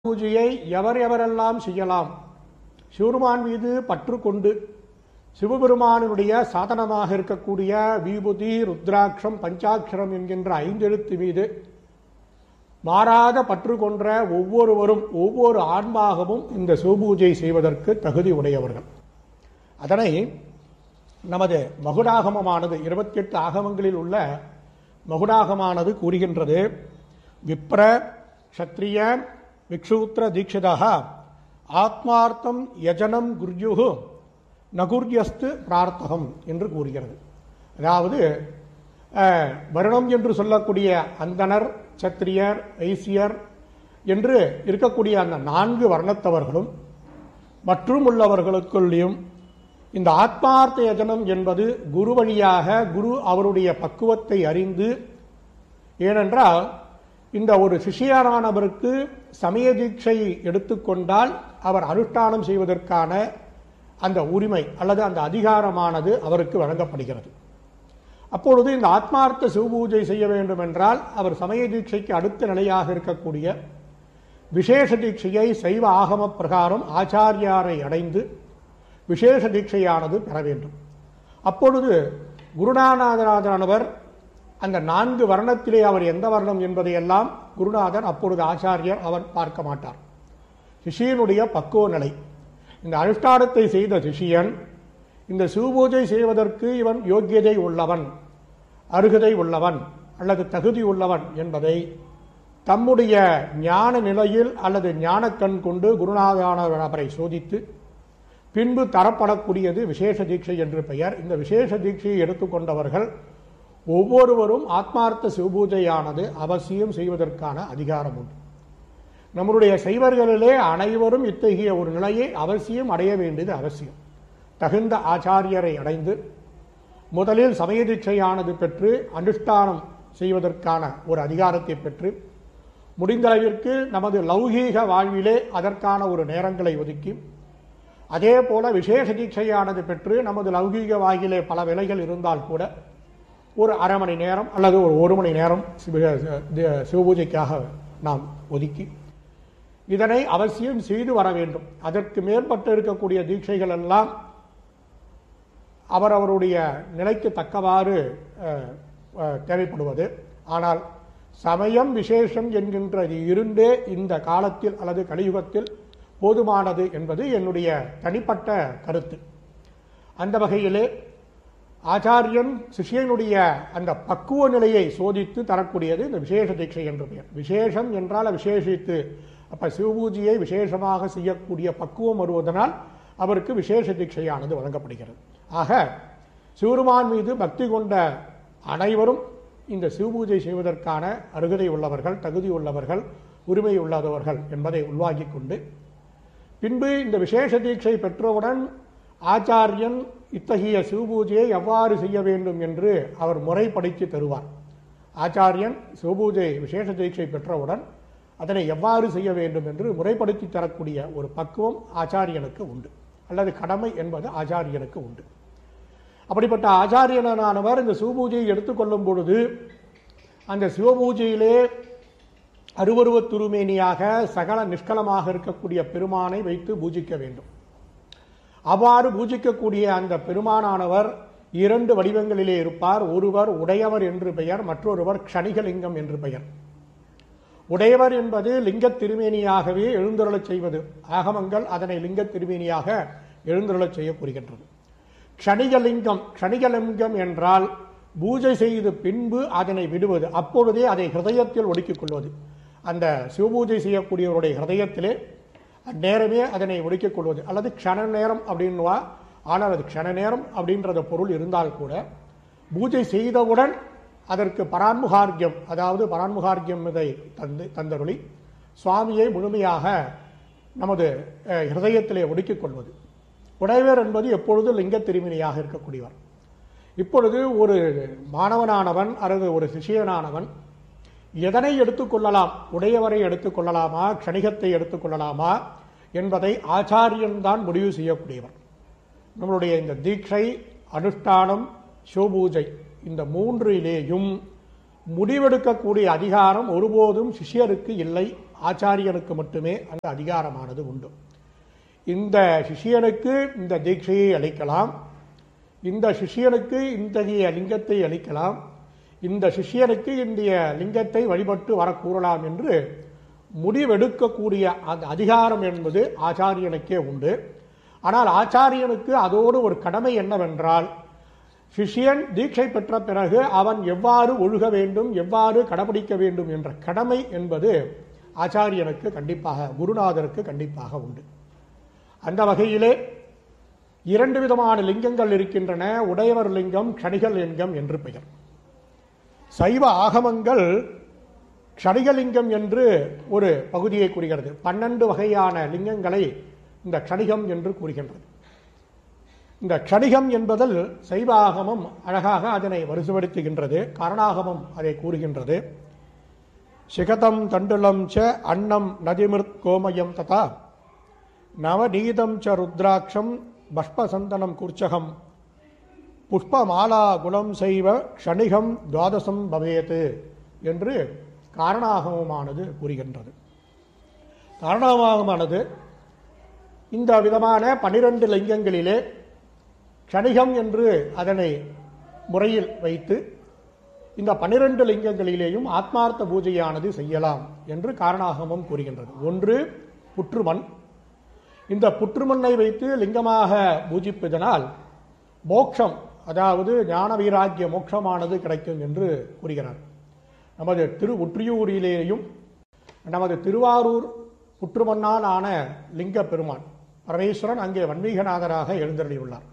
பூஜையை எவர் எவரெல்லாம் செய்யலாம் சிவருமான் மீது பற்று கொண்டு சிவபெருமானுடைய சாதனமாக இருக்கக்கூடிய விபூதி ருத்ராட்சம் பஞ்சாட்சரம் என்கின்ற ஐந்தெழுத்து மீது மாறாத பற்று கொன்ற ஒவ்வொருவரும் ஒவ்வொரு ஆன்மாகவும் இந்த சிவபூஜை செய்வதற்கு தகுதி உடையவர்கள் அதனை நமது மகுடாகமமானது இருபத்தி எட்டு ஆகமங்களில் உள்ள மகுடாகமானது கூறுகின்றது விப்ர க்ஷத்ரிய விக்ஷூத்திர தீட்சிதா ஆத்மார்த்தம் யஜனம் குர்யுகு நகுர்யஸ்து பிரார்த்தகம் என்று கூறுகிறது அதாவது அஹ், வருணம் என்று சொல்லக்கூடிய அந்தணர் சத்திரியர் வைசியர் என்று இருக்கக்கூடிய அந்த நான்கு வர்ணத்தவர்களும் மற்றும் உள்ளவர்களுக்குள்ளேயும் இந்த ஆத்மார்த்த யஜனம் என்பது குரு வழியாக குரு அவருடைய பக்குவத்தை அறிந்து ஏனென்றால் இந்த ஒரு சிஷியரானவருக்கு சமய தீட்சை எடுத்துக்கொண்டால் அவர் அனுஷ்டானம் செய்வதற்கான அந்த உரிமை அல்லது அந்த அதிகாரமானது அவருக்கு வழங்கப்படுகிறது அப்பொழுது இந்த ஆத்மார்த்த சிவபூஜை செய்ய வேண்டும் என்றால் அவர் சமய தீட்சைக்கு அடுத்த நிலையாக இருக்கக்கூடிய விசேஷ தீட்சையை சைவ ஆகம பிரகாரம் ஆச்சாரியாரை அடைந்து விசேஷ தீட்சையானது பெற வேண்டும் அப்பொழுது குருநாதராஜானவர் அந்த நான்கு வர்ணத்திலே அவர் எந்த வர்ணம் என்பதையெல்லாம் குருநாதர் அப்பொழுது ஆச்சாரியர் அவர் பார்க்க மாட்டார் சிஷியனுடைய பக்குவ நிலை இந்த அனுஷ்டானத்தை செய்த சிஷியன் இந்த சிவபூஜை செய்வதற்கு இவன் யோக்கியதை உள்ளவன் அருகதை உள்ளவன் அல்லது தகுதி உள்ளவன் என்பதை தம்முடைய ஞான நிலையில் அல்லது ஞானக்கண் கொண்டு குருநாதானவர் அவரை சோதித்து பின்பு தரப்படக்கூடியது விசேஷ தீட்சை என்று பெயர் இந்த விசேஷ தீட்சையை எடுத்துக்கொண்டவர்கள் ஒவ்வொருவரும் ஆத்மார்த்த சிவபூஜையானது அவசியம் செய்வதற்கான அதிகாரம் உண்டு நம்முடைய சைவர்களிலே அனைவரும் இத்தகைய ஒரு நிலையை அவசியம் அடைய வேண்டியது அவசியம் தகுந்த ஆச்சாரியரை அடைந்து முதலில் சமய தீட்சையானது பெற்று அனுஷ்டானம் செய்வதற்கான ஒரு அதிகாரத்தை பெற்று முடிந்தளவிற்கு நமது லௌகீக வாழ்விலே அதற்கான ஒரு நேரங்களை ஒதுக்கி அதே போல விசேஷ தீட்சையானது பெற்று நமது லௌகீக வாழ்விலே பல விலைகள் இருந்தால் கூட ஒரு அரை மணி நேரம் அல்லது ஒரு ஒரு மணி நேரம் சிவ- தி- சிவபூஜைக்காக நாம் ஒதுக்கி இதனை அவசியம் செய்து வர வேண்டும் அதற்கு மேற்பட்டு இருக்கக்கூடிய தீட்சைகள் எல்லாம் அவரவருடைய நிலைக்கு தக்கவாறு அஹ், அஹ், தேவைப்படுவது ஆனால் சமயம் விசேஷம் என்கின்ற இது இருண்டே இந்த காலத்தில் அல்லது கலியுகத்தில் போதுமானது என்பது என்னுடைய தனிப்பட்ட கருத்து அந்த வகையிலே ஆச்சாரியன் சிஷியனுடைய அந்த பக்குவ நிலையை சோதித்து தரக்கூடியது இந்த விசேஷ தீட்சை என்று பெயர் விசேஷம் என்றால் விசேஷித்து அப்ப சிவபூஜையை விசேஷமாக செய்யக்கூடிய பக்குவம் வருவதனால் அவருக்கு விசேஷ தீட்சையானது வழங்கப்படுகிறது ஆக சிவருமான் மீது பக்தி கொண்ட அனைவரும் இந்த சிவபூஜை செய்வதற்கான அருகதை உள்ளவர்கள் தகுதி உள்ளவர்கள் உரிமை உள்ளவர்கள் என்பதை உள்வாங்கிக் கொண்டு பின்பு இந்த விசேஷ தீட்சை பெற்றவுடன் ஆச்சாரியன் இத்தகைய சிவபூஜையை எவ்வாறு செய்ய வேண்டும் என்று அவர் முறைப்படுத்தி தருவார் ஆச்சாரியன் சிவபூஜை விசேஷ தீட்சை பெற்றவுடன் அதனை எவ்வாறு செய்ய வேண்டும் என்று முறைப்படுத்தி தரக்கூடிய ஒரு பக்குவம் ஆச்சாரியனுக்கு உண்டு அல்லது கடமை என்பது ஆச்சாரியனுக்கு உண்டு அப்படிப்பட்ட ஆச்சாரியனானவர் இந்த சிவபூஜையை எடுத்துக்கொள்ளும் பொழுது அந்த சிவபூஜையிலே அருவருவ துருமேனியாக சகல நிஷ்கலமாக இருக்கக்கூடிய பெருமானை வைத்து பூஜிக்க வேண்டும் அவ்வாறு பூஜிக்கக்கூடிய அந்த பெருமானானவர் இரண்டு வடிவங்களிலே இருப்பார் ஒருவர் உடையவர் என்று பெயர் மற்றொருவர் க்ஷணிகலிங்கம் என்று பெயர் உடையவர் என்பது லிங்கத் திருமேனியாகவே எழுந்தருளச் செய்வது ஆகமங்கள் அதனை லிங்கத் திருமேனியாக எழுந்தருளச் செய்ய கூறுகின்றது க்ஷணிகலிங்கம் க்ஷணிகலிங்கம் என்றால் பூஜை செய்த பின்பு அதனை விடுவது அப்பொழுதே அதை ஹிருதயத்தில் ஒடுக்கிக் கொள்வது அந்த சிவபூஜை செய்யக்கூடியவருடைய ஹிருதயத்திலே அந்நேரமே அதனை ஒடுக்கிக் கொள்வது அல்லது க்ஷண நேரம் அப்படின்வா ஆனால் அது க்ஷண நேரம் அப்படின்றத பொருள் இருந்தால் கூட பூஜை செய்தவுடன் அதற்கு பரான்முகார்க்கியம் அதாவது பரான்முகார்க்கியம் இதை தந்து தந்தருளி சுவாமியை முழுமையாக நமது அஹ், ஹிருதயத்திலே ஒடுக்கிக் கொள்வது உடையவர் என்பது எப்பொழுது லிங்க திருமணியாக இருக்கக்கூடியவர் இப்பொழுது ஒரு மாணவனானவன் அல்லது ஒரு சிஷியனானவன் எதனை எடுத்துக்கொள்ளலாம் உடையவரை எடுத்துக்கொள்ளலாமா க்ஷணிகத்தை எடுத்துக்கொள்ளலாமா என்பதை ஆச்சாரியன் தான் முடிவு செய்யக்கூடியவர் நம்மளுடைய இந்த தீட்சை அனுஷ்டானம் சிவபூஜை இந்த மூன்றிலேயும் முடிவெடுக்கக்கூடிய அதிகாரம் ஒருபோதும் சிஷ்யருக்கு இல்லை ஆச்சாரியனுக்கு மட்டுமே அந்த அதிகாரமானது உண்டு இந்த சிஷியனுக்கு இந்த தீட்சையை அளிக்கலாம் இந்த சிஷியனுக்கு இத்தகைய லிங்கத்தை அளிக்கலாம் இந்த சிஷியனுக்கு இந்திய லிங்கத்தை வழிபட்டு வரக்கூறலாம் என்று முடிவெடுக்கக்கூடிய அந்த அதிகாரம் என்பது ஆச்சாரியனுக்கே உண்டு ஆனால் ஆச்சாரியனுக்கு அதோடு ஒரு கடமை என்னவென்றால் சிஷியன் தீட்சை பெற்ற பிறகு அவன் எவ்வாறு ஒழுக வேண்டும் எவ்வாறு கடைபிடிக்க வேண்டும் என்ற கடமை என்பது ஆச்சாரியனுக்கு கண்டிப்பாக குருநாதருக்கு கண்டிப்பாக உண்டு அந்த வகையிலே இரண்டு விதமான லிங்கங்கள் இருக்கின்றன உடையவர் லிங்கம் க்ஷணிகல் லிங்கம் என்று பெயர் சைவ ஆகமங்கள் க்ஷணிகலிங்கம் என்று ஒரு பகுதியை கூறுகிறது பன்னெண்டு வகையான லிங்கங்களை இந்த க்ஷணிகம் என்று கூறுகின்றது இந்த க்ஷணிகம் என்பதில் சைவ ஆகமம் அழகாக அதனை வரிசைப்படுத்துகின்றது கரணாகமம் அதை கூறுகின்றது சிகதம் தண்டுலம் ச அன்னம் நதிமிருத் கோமயம் ததா நவநீதம் ச ருத்ராட்சம் பஷ்பசந்தனம் குர்ச்சகம் புஷ்பமாலா குலம் செய்வ க்ஷணிகம் துவாதசம் பவேத் என்று காரணாகமமானது கூறுகின்றது காரணாகமானது இந்த விதமான பனிரெண்டு லிங்கங்களிலே க்ஷணிகம் என்று அதனை முறையில் வைத்து இந்த பனிரெண்டு லிங்கங்களிலேயும் ஆத்மார்த்த பூஜையானது செய்யலாம் என்று காரணாகமம் கூறுகின்றது ஒன்று புற்றுமண் இந்த புற்றுமண்ணை வைத்து லிங்கமாக பூஜிப்பதனால் மோட்சம் அதாவது ஞான வைராக்கிய மோட்சமானது கிடைக்கும் என்று கூறுகிறார் நமது திரு ஒற்றியூரிலேயும் நமது திருவாரூர் புற்றுமண்ணால் ஆன லிங்க பெருமான் பரமேஸ்வரன் அங்கே வன்மீகநாதராக எழுந்தருளியுள்ளார்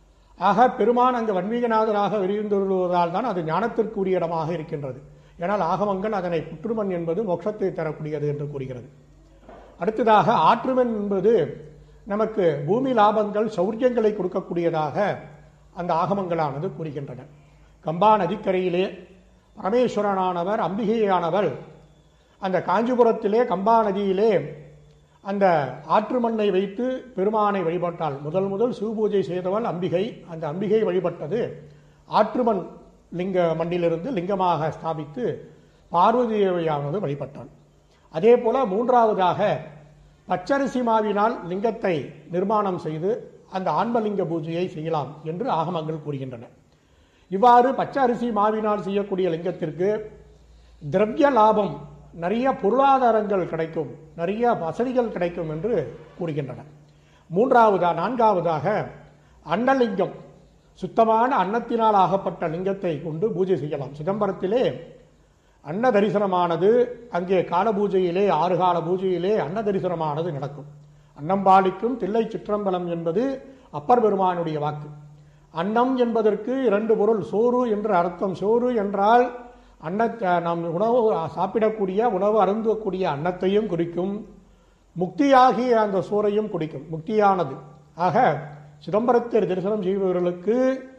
ஆக பெருமான் அங்கு வன்மீகநாதராக எழுந்தருளுவதால் தான் அது ஞானத்திற்குரிய இடமாக இருக்கின்றது ஏனால் ஆகமங்கள் அதனை புற்றுமண் என்பது மோட்சத்தை தரக்கூடியது என்று கூறுகிறது அடுத்ததாக ஆற்றுமண் என்பது நமக்கு பூமி லாபங்கள் சௌரியங்களை கொடுக்கக்கூடியதாக அந்த ஆகமங்களானது கூறுகின்றன கம்பா நதிக்கரையிலே பரமேஸ்வரனானவர் அம்பிகையானவர் அந்த காஞ்சிபுரத்திலே கம்பா நதியிலே அந்த ஆற்று மண்ணை வைத்து பெருமானை வழிபட்டாள் முதல் முதல் சிவபூஜை செய்தவள் அம்பிகை அந்த அம்பிகை வழிபட்டது ஆற்றுமண் லிங்க மண்ணிலிருந்து லிங்கமாக ஸ்தாபித்து பார்வதி தேவையானது வழிபட்டாள் அதே போல மூன்றாவதாக பச்சரிசி மாவினால் லிங்கத்தை நிர்மாணம் செய்து அந்த ஆன்மலிங்க பூஜையை செய்யலாம் என்று ஆகமங்கள் கூறுகின்றன இவ்வாறு பச்சை அரிசி மாவினால் செய்யக்கூடிய லிங்கத்திற்கு திரவிய லாபம் நிறைய பொருளாதாரங்கள் கிடைக்கும் நிறைய வசதிகள் கிடைக்கும் என்று கூறுகின்றன மூன்றாவதா நான்காவதாக அன்னலிங்கம் சுத்தமான அன்னத்தினால் ஆகப்பட்ட லிங்கத்தை கொண்டு பூஜை செய்யலாம் சிதம்பரத்திலே அன்ன தரிசனமானது அங்கே கால பூஜையிலே ஆறு கால பூஜையிலே அன்ன தரிசனமானது நடக்கும் அன்னம்பாளிக்கும் தில்லை சிற்றம்பலம் என்பது அப்பர் பெருமானுடைய வாக்கு அன்னம் என்பதற்கு இரண்டு பொருள் சோறு என்று அர்த்தம் சோறு என்றால் அன்ன நாம் உணவு சாப்பிடக்கூடிய உணவு அருந்தக்கூடிய அன்னத்தையும் குறிக்கும் முக்தியாகிய அந்த சோறையும் குறிக்கும் முக்தியானது ஆக சிதம்பரத்தை தரிசனம் செய்பவர்களுக்கு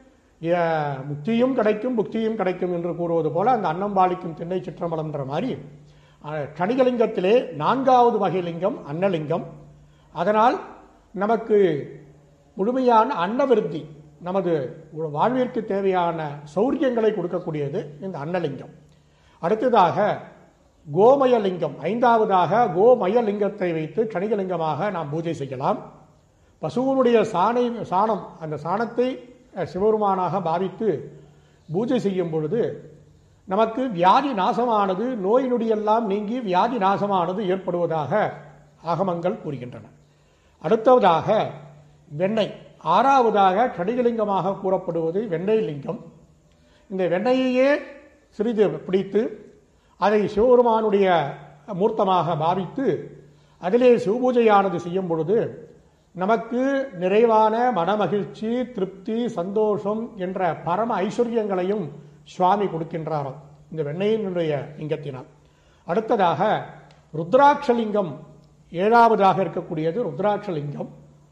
அஹ், முக்தியும் கிடைக்கும் புக்தியும் கிடைக்கும் என்று கூறுவது போல அந்த அன்னம்பாளிக்கும் திண்ணை சிற்றம்பலம்ன்ற மாதிரி அஹ், கணிகலிங்கத்திலே நான்காவது வகை லிங்கம் அன்னலிங்கம் அதனால் நமக்கு முழுமையான அன்னவிருத்தி நமது வாழ்விற்கு தேவையான சௌரியங்களை கொடுக்கக்கூடியது இந்த அன்னலிங்கம் அடுத்ததாக கோமயலிங்கம் ஐந்தாவதாக கோமயலிங்கத்தை வைத்து கணிகலிங்கமாக நாம் பூஜை செய்யலாம் பசுவனுடைய சாணை சாணம் அந்த சாணத்தை அஹ், சிவபெருமானாக பாவித்து பூஜை செய்யும் பொழுது நமக்கு வியாதி நாசமானது நோய் நொடியெல்லாம் நீங்கி வியாதி நாசமானது ஏற்படுவதாக ஆகமங்கள் கூறுகின்றன அடுத்ததாக வெண்ணெய் ஆறாவதாக கடிகலிங்கமாக கூறப்படுவது வெண்ணெய் லிங்கம் இந்த வெண்ணெயையே சிறிது பிடித்து அதை சிவபெருமானுடைய மூர்த்தமாக பாவித்து அதிலே சிவபூஜையானது செய்யும் பொழுது நமக்கு நிறைவான மனமகிழ்ச்சி திருப்தி சந்தோஷம் என்ற பரம ஐஸ்வர்யங்களையும் சுவாமி கொடுக்கின்றாராம் இந்த வெண்ணையினுடைய லிங்கத்தினால் அடுத்ததாக ருத்ராட்சலிங்கம் ஏழாவதாக இருக்கக்கூடியது ருத்ராட்சலிங்கம்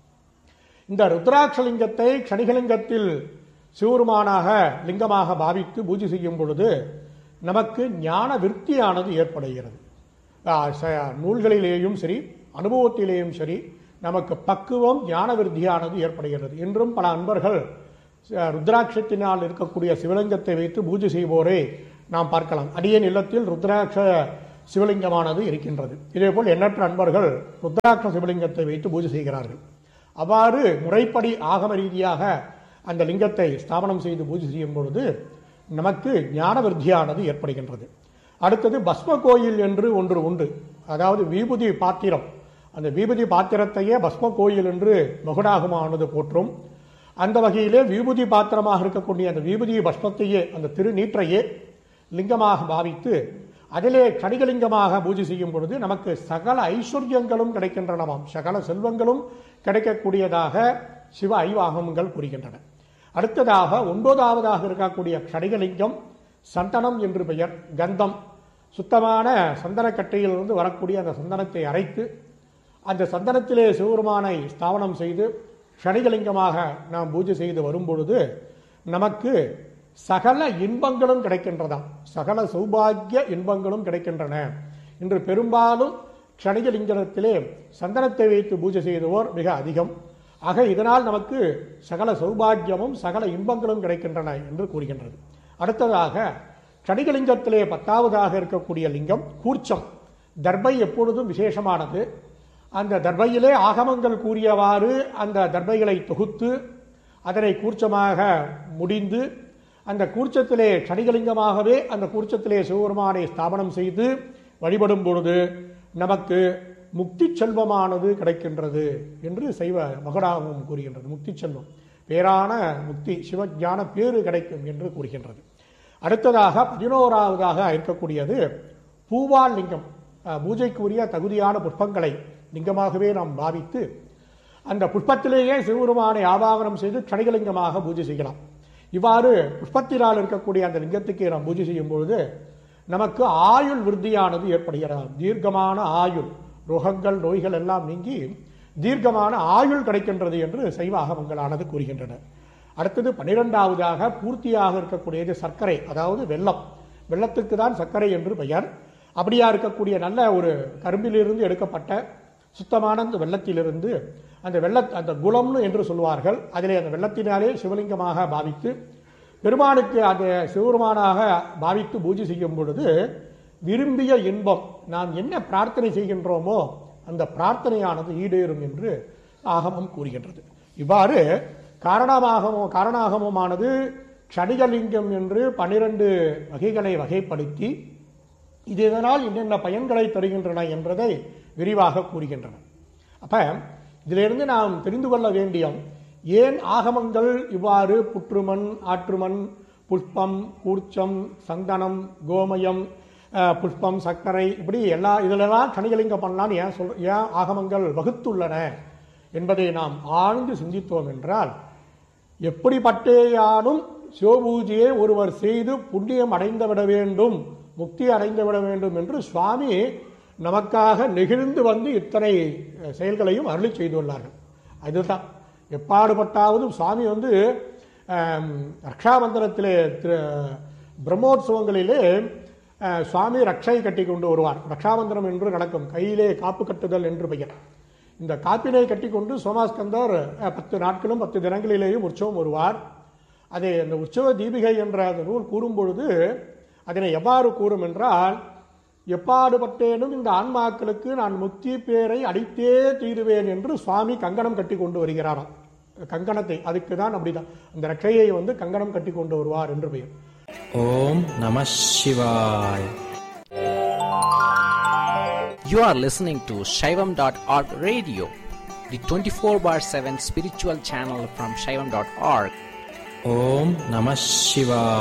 இந்த ருத்ராட்சலிங்கத்தை க்ஷணிகலிங்கத்தில் சிவருமானாக லிங்கமாக பாவித்து பூஜை செய்யும் பொழுது நமக்கு ஞான விருத்தியானது ஏற்படுகிறது ஆ, ச- நூல்களிலேயும் சரி அனுபவத்திலேயும் சரி நமக்கு பக்குவம் ஞான விருத்தியானது ஏற்படுகிறது இன்றும் பல அன்பர்கள் ச- ருத்ராட்சத்தினால் இருக்கக்கூடிய சிவலிங்கத்தை வைத்து பூஜை செய்வோரை நாம் பார்க்கலாம் அடியேன் இல்லத்தில் ருத்ராட்ச சிவலிங்கமானது இருக்கின்றது இதேபோல் எண்ணற்ற அன்பர்கள் ருத்ராட்ச சிவலிங்கத்தை வைத்து பூஜை செய்கிறார்கள் அவ்வாறு முறைப்படி ஆகம ரீதியாக அந்த லிங்கத்தை ஸ்தாபனம் செய்து பூஜை செய்யும் பொழுது நமக்கு ஞான விருத்தியானது ஏற்படுகின்றது அடுத்தது பஸ்ம கோயில் என்று ஒன்று உண்டு அதாவது விபூதி பாத்திரம் அந்த விபூதி பாத்திரத்தையே பஸ்ம கோயில் என்று மகுடாகமானது போற்றும் அந்த வகையிலே விபூதி பாத்திரமாக இருக்கக்கூடிய அந்த விபூதி பஸ்மத்தையே அந்த திருநீற்றையே லிங்கமாக பாவித்து அதிலே கடிகலிங்கமாக பூஜை செய்யும் பொழுது நமக்கு சகல ஐஸ்வர்யங்களும் கிடைக்கின்றனவாம் சகல செல்வங்களும் கிடைக்கக்கூடியதாக சிவ ஐவாகமங்கள் கூறுகின்றன அடுத்ததாக ஒன்பதாவதாக இருக்கக்கூடிய கடிகலிங்கம் சந்தனம் என்று பெயர் கந்தம் சுத்தமான சந்தனக்கட்டையிலிருந்து வரக்கூடிய அந்த சந்தனத்தை அரைத்து அந்த சந்தனத்திலே சிவபெருமானை ஸ்தாபனம் செய்து ஷணிகலிங்கமாக நாம் பூஜை செய்து வரும்பொழுது நமக்கு சகல இன்பங்களும் கிடைக்கின்றதாம் சகல சௌபாகிய இன்பங்களும் கிடைக்கின்றன இன்று பெரும்பாலும் க்ஷணிகலிங்கத்திலே சந்தனத்தை வைத்து பூஜை செய்தவோர் மிக அதிகம் ஆக இதனால் நமக்கு சகல சௌபாகியமும் சகல இன்பங்களும் கிடைக்கின்றன என்று கூறுகின்றது அடுத்ததாக க்ஷணிகலிங்கத்திலே பத்தாவதாக இருக்கக்கூடிய லிங்கம் கூர்ச்சம் தர்பை எப்பொழுதும் விசேஷமானது அந்த தர்பையிலே ஆகமங்கள் கூறியவாறு அந்த தர்பைகளை தொகுத்து அதனை கூர்ச்சமாக முடிந்து அந்த கூர்ச்சத்திலே க்ஷணிகலிங்கமாகவே அந்த கூர்ச்சத்திலே சிவபெருமானை ஸ்தாபனம் செய்து வழிபடும் பொழுது நமக்கு முக்தி செல்வமானது கிடைக்கின்றது என்று சைவ மகடாகவும் கூறுகின்றது முக்தி செல்வம் பேரான முக்தி சிவஞான பேறு கிடைக்கும் என்று கூறுகின்றது அடுத்ததாக பதினோராவதாக இருக்கக்கூடியது பூவால் லிங்கம் அஹ், பூஜைக்குரிய தகுதியான புஷ்பங்களை லிங்கமாகவே நாம் பாவித்து அந்த புஷ்பத்திலேயே சிவபெருமானை ஆவாகனம் செய்து க்ஷணிகலிங்கமாக பூஜை செய்யலாம் இவ்வாறு புஷ்பத்தினால் இருக்கக்கூடிய அந்த லிங்கத்துக்கு நாம் பூஜை செய்யும் பொழுது நமக்கு ஆயுள் விருத்தியானது ஏற்படுகிறது தீர்க்கமான ஆயுள் ரோகங்கள் நோய்கள் எல்லாம் நீங்கி தீர்க்கமான ஆயுள் கிடைக்கின்றது என்று சைவ ஆகமங்களானது கூறுகின்றன அடுத்தது பன்னிரெண்டாவதாக பூர்த்தியாக இருக்கக்கூடியது சர்க்கரை அதாவது வெள்ளம் வெள்ளத்துக்கு தான் சர்க்கரை என்று பெயர் அப்படியா இருக்கக்கூடிய நல்ல ஒரு கரும்பிலிருந்து எடுக்கப்பட்ட சுத்தமான அந்த வெள்ளத்திலிருந்து அந்த வெள்ள அந்த குலம்னு என்று சொல்வார்கள் அதிலே அந்த வெள்ளத்தினாலே சிவலிங்கமாக பாவித்து பெருமானுக்கு அந்த சிவபெருமானாக பாவித்து பூஜை செய்யும் பொழுது விரும்பிய இன்பம் நாம் என்ன பிரார்த்தனை செய்கின்றோமோ அந்த பிரார்த்தனையானது ஈடேறும் என்று ஆகமம் கூறுகின்றது இவ்வாறு காரணமாகமோ காரணாகமமானது க்ஷணிகலிங்கம் என்று பன்னிரண்டு வகைகளை வகைப்படுத்தி இது இதனால் என்னென்ன பயன்களை தருகின்றன என்பதை விரிவாக கூறுகின்றன அப்ப இதிலிருந்து நாம் தெரிந்து கொள்ள வேண்டிய ஏன் ஆகமங்கள் இவ்வாறு புற்றுமண் ஆற்றுமண் புஷ்பம் கூர்ச்சம் சந்தனம் கோமயம் அஹ், புஷ்பம் சர்க்கரை இப்படி எல்லா இதிலெல்லாம் கணிகலிங்கம் பண்ணலான்னு ஏன் சொல் ஏன் ஆகமங்கள் வகுத்துள்ளன என்பதை நாம் ஆழ்ந்து சிந்தித்தோம் என்றால் எப்படிப்பட்டேயானும் சிவபூஜையை ஒருவர் செய்து புண்ணியம் அடைந்து விட வேண்டும் முக்தி அடைந்து விட வேண்டும் என்று சுவாமி நமக்காக நெகிழ்ந்து வந்து இத்தனை அஹ், செயல்களையும் அருளி செய்துள்ளார்கள் அதுதான் எப்பாடுபட்டாவது சுவாமி வந்து ஆம், ரக்ஷாபந்தனத்திலே திரு பிரம்மோற்சவங்களிலே அஹ், சுவாமி ரக்ஷை கட்டி கொண்டு வருவார் ரக்ஷாபந்தனம் என்று நடக்கும் கையிலே காப்பு கட்டுதல் என்று பெயர் இந்த காப்பினை கட்டிக்கொண்டு சோமாஸ்கந்தர் அஹ், பத்து நாட்களும் பத்து தினங்களிலேயும் உற்சவம் வருவார் அதை அந்த உற்சவ தீபிகை என்ற அந்த நூல் கூறும் பொழுது அதனை எவ்வாறு கூறும் என்றால் எப்பாடுபட்டேனும் இந்த ஆன்மாக்களுக்கு நான் முக்தி பேரை அடித்தே தீருவேன் என்று சுவாமி கங்கணம் கட்டி கொண்டு வருகிறாராம் கங்கணத்தை அதுக்கு தான் அப்படிதான் அந்த ரட்சையை வந்து கங்கணம் கட்டி கொண்டு வருவார் என்று பெயர் ஓம் நம சிவாய் You are listening to Shaivam.org radio, the 24 bar 7 spiritual channel from Shaivam.org. ஓம் நம சிவாய்